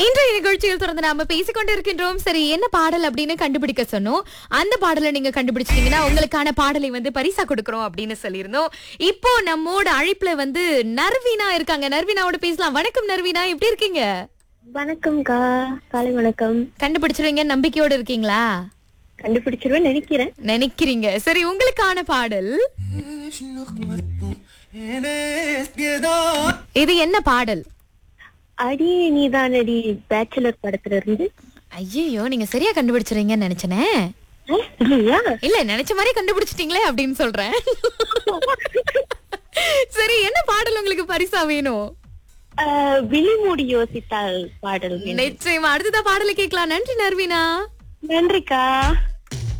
இன்றைய நிகழ்ச்சியில் தொடர்ந்து நாம பேசிக்கொண்டு இருக்கின்றோம் சரி என்ன பாடல் அப்படின்னு கண்டுபிடிக்க சொன்னோம் அந்த பாடலை நீங்க கண்டுபிடிச்சிட்டீங்கன்னா உங்களுக்கான பாடலை வந்து பரிசா கொடுக்கறோம் அப்படின்னு சொல்லியிருந்தோம் இப்போ நம்மோட அழைப்புல வந்து நர்வீனா இருக்காங்க நர்வீனாவோட பேசலாம் வணக்கம் நர்வீனா எப்படி இருக்கீங்க வணக்கம்க்கா காலை வணக்கம் கண்டுபிடிச்சிருவீங்க நம்பிக்கையோட இருக்கீங்களா கண்டுபிடிச்சிருவேன் நினைக்கிறேன் நினைக்கிறீங்க சரி உங்களுக்கான பாடல் இது என்ன பாடல் அடி நீதானடி பேச்சுலர் படத்துல இருந்து ஐயோ நீங்க சரியா கண்டுபிடிச்சிருவீங்கன்னு நினைச்சனே ஆ, இல்லையா இல்ல நினைச்ச மாதிரி கண்டுபிடிச்சிட்டீங்களே அப்படின்னு சொல்றேன் சரி என்ன பாடல் உங்களுக்கு பரிசா வேணும் ஆ, விழிமூடி யோசித்தால் பாடல் வேணும். நிச்சயமா அடுத்ததா பாடலை கேட்கலாம் நன்றி நர்வினா நன்றிக்கா